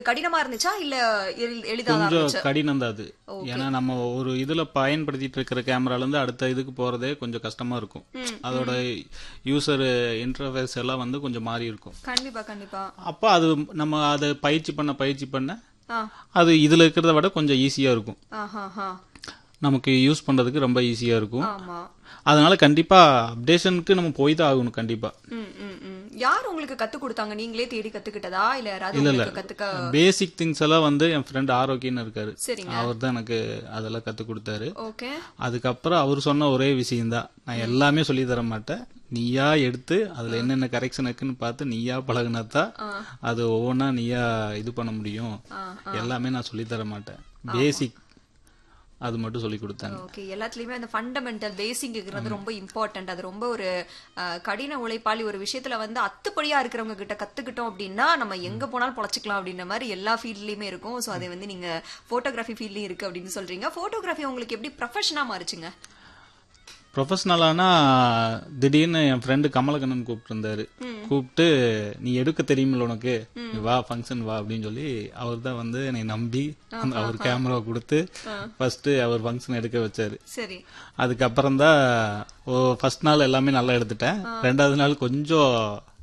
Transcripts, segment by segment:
கடினமா இருந்துச்சா இல்ல எளி- எளிதா தான் கொஞ்சம் இருந்துச்சு கடினம் தான் அது ஏன்னா நம்ம ஒரு இதுல பயன்படுத்திட்டு இருக்கிற கேமரால இருந்து அடுத்த இதுக்கு போறதே கொஞ்சம் கஷ்டமா இருக்கும் அதோட யூசர் இன்டர்ஃபேஸ் எல்லாம் வந்து கொஞ்சம் மாறி இருக்கும் கண்டிப்பா கண்டிப்பா அப்போ அது நம்ம அதை பயிற்சி பண்ண பயிற்சி பண்ண ஆ அது இதுல இருக்கிறத விட கொஞ்சம் ஈஸியா இருக்கும் ஆஹா நமக்கு யூஸ் பண்றதுக்கு ரொம்ப ஈஸியா இருக்கும் ஆமா அதனால கண்டிப்பா அப்டேஷனுக்கு நம்ம போய் தான் ஆகணும் கண்டிப்பா ம் ம் ம் யார் உங்களுக்கு கத்து கொடுத்தாங்க நீங்களே தேடி கத்துக்கிட்டதா இல்ல யாராவது உங்களுக்கு கத்துக்க பேசிக் திங்ஸ் எல்லாம் வந்து என் ஃப்ரெண்ட் ஆரோக்கியன்னு இருக்காரு சரிங்க அவர் தான் எனக்கு அதெல்லாம் கத்து கொடுத்தாரு ஓகே அதுக்கப்புறம் அவர் சொன்ன ஒரே விஷயம்தான் நான் எல்லாமே சொல்லி தர மாட்டேன் நீயா எடுத்து அதுல என்னென்ன கரெக்ஷன் இருக்குன்னு பார்த்து நீயா பழகுனாதான் அது ஒவ்வொன்றா நீயா இது பண்ண முடியும் எல்லாமே நான் சொல்லி தர மாட்டேன் பேசிக் அது மட்டும் சொல்லி கொடுத்தாங்க ஓகே எல்லாத்துலயுமே அந்த ஃபண்டமெண்டல் பேசிக்ங்கிறது ரொம்ப இம்பார்ட்டன்ட் அது ரொம்ப ஒரு அஹ், கடின உழைப்பாளி ஒரு விஷயத்துல வந்து அத்துப்படியா இருக்கிறவங்க கிட்ட கத்துக்கிட்டோம் அப்படின்னா நம்ம எங்க போனாலும் பொழைச்சிக்கலாம் அப்படின்ற மாதிரி எல்லா ஃபீல்ட்லயுமே இருக்கும் சோ அது வந்து நீங்க போட்டோகிராஃபி ஃபீல்ட்லயும் இருக்கு அப்படின்னு சொல்றீங்க போட்டோகிராஃபி உங்களுக்கு எப்படி ப்ரொஃபஷனா மாறுச்சுங்க ப்ரொஃபஷனலானா திடீர்னு என் ஃப்ரெண்டு கமலக்கண்ணன் கூப்பிட்டு கூப்பிட்டு நீ எடுக்க தெரியுமில்ல உனக்கு நீ வா ஃபங்க்ஷன் வா அப்படின்னு சொல்லி அவர் தான் வந்து என்னை நம்பி அந்த அவர் கேமரா கொடுத்து ஃபர்ஸ்ட் அவர் ஃபங்க்ஷன் எடுக்க வச்சாரு சரி அதுக்கப்புறம் தான் ஓ ஃபர்ஸ்ட் நாள் எல்லாமே நல்லா எடுத்துட்டேன் ரெண்டாவது நாள் கொஞ்சம்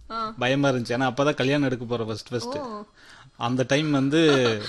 பயமா இருந்துச்சு ஏன்னா அப்பதான் கல்யாணம் எடுக்க போறேன் ஃபர்ஸ்ட் ஃபர்ஸ்ட் அந்த டைம் வந்து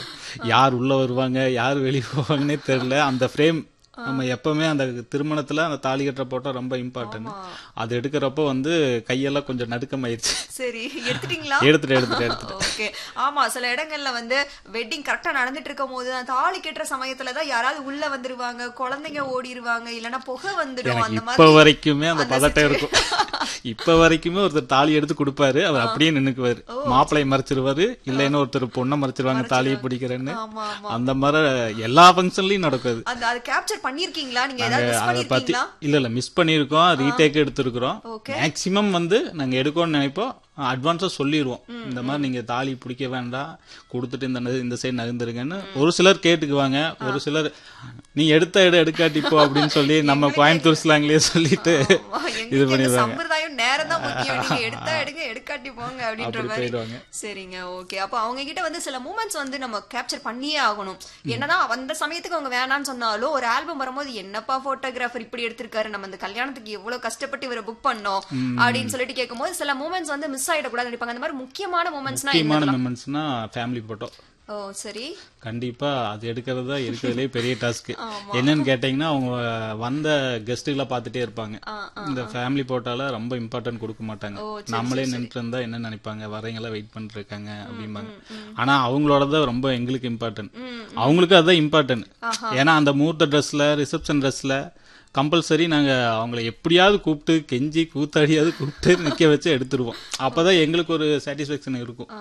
யார் உள்ள வருவாங்க யார் வெளியே போவாங்கன்னே தெரியல அந்த ஃப்ரேம் நம்ம எப்பவுமே அந்த திருமணத்துல அந்த தாலி கட்டுற போட்டோ ரொம்ப இம்பார்ட்டன்ட் அது எடுக்கிறப்போ வந்து கையெல்லாம் கொஞ்சம் நடுக்கமாயிருச்சு சரி எடுத்துட்டீங்களா எடுத்துட்டு எடுத்துட்டு எடுத்துட்டு ஓகே ஆமா சில இடங்கள்ல வந்து வெட்டிங் கரெக்டா நடந்துட்டு இருக்கும் போது அந்த தாலி கட்டுற சமயத்துல தான் யாராவது உள்ள வந்துருவாங்க குழந்தைங்க ஓடிடுவாங்க இல்லனா புகை வந்துடும் அந்த இப்ப மாதிரி வரைக்குமே அந்த பதட்டம் இருக்கும் இப்ப வரைக்குமே ஒருத்தர் தாலி எடுத்து கொடுப்பாரு அவர் அப்படியே நின்னுக்குவாரு மாப்பிளைய மறைச்சிருவாரு இல்லைன்னா ஒருத்தர் பொண்ணை மறைச்சிருவாங்க தாலியை பிடிக்கிறேன்னு ஆமா ஆமா அந்த மாதிரி எல்லா ஃபங்க்ஷன்லயும் நடக்குது அந்த அது கேப்சர் பண்ணிருக்கீங்களா நீங்க ஏதாவது மிஸ் அதை பத்தி பண்ணிருக்கீங்களா இல்ல இல்ல மிஸ் பண்ணிருக்கோம் ரீடேக் எடுத்திருக்கிறோம் Okay. மேக்சிமம் வந்து நாங்க எடுக்கணும்னு நினைப்போம் அட்வான்ஸா சொல்லிடுவோம் இந்த மாதிரி நீங்க தாலி பிடிக்க வேண்டாம் கொடுத்துட்டு இந்த நகு- இந்த சைடு நகர்ந்துருங்கன்னு ஒரு சிலர் கேட்டுக்குவாங்க ஒரு சிலர் நீ எடுத்த எடு எடுக்காட்டி போ அப்படின்னு சொல்லி நம்ம கோயம்புத்தூர் ஸ்லாங்லயே சொல்லிட்டு ஆமா, எங்களுக்கு இது இந்த பண்ணிடுவாங்க சம்பிரதாயம் நேரம் தான் முக்கியம் நீங்க எடுத்தா எடுங்க எடுக்காட்டி போங்க அப்படின்ற அப்படி மாதிரி போயிடுவாங்க சரிங்க ஓகே அப்ப அவங்க கிட்ட வந்து சில மூமெண்ட்ஸ் வந்து நம்ம கேப்சர் பண்ணியே ஆகணும் என்னதான் அந்த சமயத்துக்கு அவங்க வேணாம்னு சொன்னாலும் ஒரு ஆல்பம் வரும்போது என்னப்பா போட்டோகிராஃபர் இப்படி எடுத்திருக்காரு நம்ம இந்த கல்யாணத்துக்கு எவ்வளவு கஷ்டப்பட்டு இவரை புக் பண்ணோம் அப்படின்னு சொல்லிட்டு கேட்கும்போது சில மூமெண்ட்ஸ் வந்து மிஸ் ஆயிடக்கூடாது நினைப்பாங்க அந்த மாதிரி முக்கியமான மூமெண்ட்ஸ்னா முக்கியமான மெமெண்ட்ஸ்னா ஃபேமிலி போட்டோ ஓ சரி கண்டிப்பா அது எடுக்கிறது தான் இருக்கிறதுலே பெரிய டாஸ்க் என்னன்னு கேட்டீங்கன்னா அவங்க வந்த கெஸ்ட்டுகளை பார்த்துட்டே இருப்பாங்க இந்த ஃபேமிலி போட்டால ரொம்ப இம்பார்ட்டன்ட் கொடுக்க மாட்டாங்க நம்மளே நின்று இருந்தா என்ன நினைப்பாங்க வரவங்களாம் வெயிட் பண்ணிட்டு இருக்காங்க அப்படிம்பாங்க ஆனா அவங்களோட ரொம்ப எங்களுக்கு இம்பார்ட்டன்ட் அவங்களுக்கு அதுதான் இம்பார்ட்டன்ட் ஏன்னா அந்த முகூர்த்த ட்ரெஸ்ல ரிசப்ஷன் ட்ரெஸ்ல கம்பல்சரி நாங்க அவங்கள எப்படியாவது கூப்பிட்டு கெஞ்சி கூத்தாடியாவது கூப்பிட்டு நிக்க வச்சு எடுத்துருவோம் அப்பதான் எங்களுக்கு ஒரு சாட்டிஸ்பேக்ஷன் இருக்கும்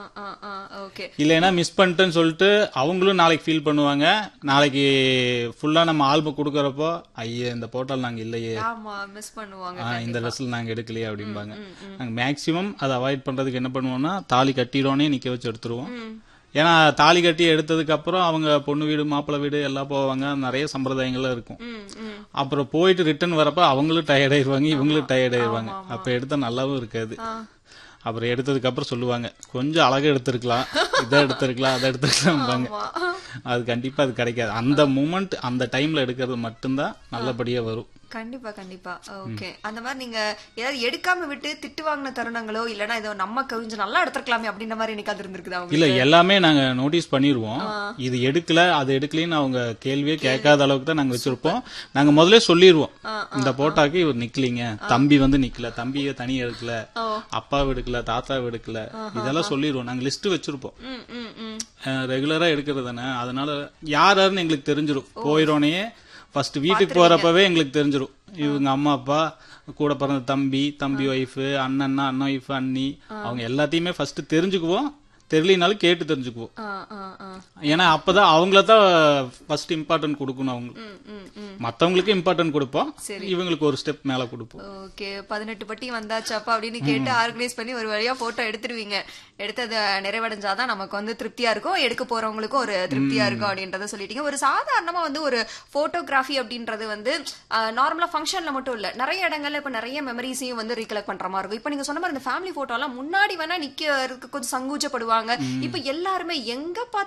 ஓகே இல்லைன்னா மிஸ் பண்ணிட்டேன்னு சொல்லிட்டு அவங்களும் நாளைக்கு ஃபீல் பண்ணுவாங்க நாளைக்கு ஃபுல்லா நம்ம ஆல்பம் கொடுக்கறப்போ ஐயே இந்த போட்டோல நாங்க இல்லையே ஆமா மிஸ் பண்ணுவாங்க ஆ, இந்த ட்ரெஸ்ல நாங்க எடுக்கலையே அப்படிம்பாங்க நாங்க மேக்சிமம் அதை அவாய்ட் பண்றதுக்கு என்ன பண்ணுவோம்னா தாலி கட்டிடோனே நிக்க வச்சு எடுத்துருவோம் ஏன்னா தாலி கட்டி எடுத்ததுக்கு அப்புறம் அவங்க பொண்ணு வீடு மாப்பிள்ளை வீடு எல்லாம் போவாங்க நிறைய சம்பிரதாயங்கள்லாம் இருக்கும் ம் ம் அப்புறம் போயிட்டு ரிட்டர்ன் வரப்ப அவங்களும் டயர்ட் ஆயிருவாங்க இவங்களும் டயர்ட் ஆயிருவாங்க அப்ப எடுத்தா நல்லாவும் இருக்காது அப்புறம் எடுத்ததுக்கு அப்புறம் சொல்லுவாங்க கொஞ்சம் அழகா எடுத்திருக்கலாம் இதை எடுத்திருக்கலாம் அதை எடுத்திருக்கலாம்பாங்க அது கண்டிப்பா அது கிடைக்காது அந்த மூமெண்ட் அந்த டைம்ல எடுக்கிறது மட்டும்தான் நல்லபடியா வரும் கண்டிப்பா கண்டிப்பா ஓகே அந்த மாதிரி நீங்க ஏதாவது எடுக்காம விட்டு திட்டு வாங்கின தருணங்களோ இல்லனா இதோ நம்ம கொஞ்சம் நல்லா எடுத்திருக்கலாமே அப்படின்ற மாதிரி என்னைக்காவது இருந்திருக்குதா அவங்க இல்ல எல்லாமே நாங்க நோட்டீஸ் பண்ணிருவோம் இது எடுக்கல அது எடுக்கலன்னு அவங்க கேள்வியே கேட்காத அளவுக்கு தான் நாங்க வச்சிருப்போம் நாங்க முதல்ல சொல்லிடுவோம் இந்த போட்டாக்கு இவர் நிக்கலீங்க தம்பி வந்து நிக்கல தம்பிய தனியா எடுக்கல அப்பா எடுக்கல தாத்தா எடுக்கல இதெல்லாம் சொல்லிடுவோம் நாங்க லிஸ்ட் வச்சிருப்போம் ம் ம் ம் ரெகுலரா எடுக்கிறது தானே அதனால யார் யாருன்னு எங்களுக்கு தெரிஞ்சிரும் போயிடோனே ஃபர்ஸ்ட் வீட்டுக்கு போறப்பவே எங்களுக்கு தெரிஞ்சிரும் இவங்க அம்மா அப்பா கூட பிறந்த தம்பி தம்பி ஒய்ஃப் அண்ணன்னா அண்ணன் ஒய்ஃப் அண்ணி அவங்க எல்லாத்தையுமே ஃபர்ஸ்ட் தெரிஞ்சுக்குவோம் தெரியலனாலும் கேட்டு தெரிஞ்சுக்குவோம் ஆ ஆ ஆ ஏன்னா அப்பதான் அவங்கள தான் ஃபர்ஸ்ட் இம்பார்ட்டன்ட் கொடுக்கணும் அவங்க ம், ம், ம். மத்தவங்களுக்கு இம்பார்ட்டன்ட் கொடுப்போம் இவங்களுக்கு ஒரு ஸ்டெப் மேல கொடுப்போம் ஓகே பதினெட்டு பட்டி வந்தாச்சாப்பா அப்படின்னு கேட்டு ஆர்கனைஸ் பண்ணி ஒரு வழியா போட்டோ எடுத்துருவீங்க எடுத்து அதை நிறைவடைஞ்சாதான் நமக்கு வந்து திருப்தியா இருக்கும் எடுக்க போறவங்களுக்கும் ஒரு திருப்தியா இருக்கும் அப்படின்றத சொல்லிட்டீங்க ஒரு சாதாரணமா வந்து ஒரு போட்டோகிராஃபி அப்படின்றது வந்து நார்மலா ஃபங்க்ஷன்ல மட்டும் இல்ல நிறைய இடங்கள்ல இப்ப நிறைய மெமரிஸையும் வந்து ரீகலெக்ட் பண்ற மாதிரி இருக்கும் இப்ப நீங்க சொன்ன மாதிரி இந்த ஃபேமிலி போட்டோ எல்லாம் முன்னாடி வேணா நிக்க கொஞ்சம் சங்கூச்சப்படுவாங்க இப்ப எல்லாருமே எங்க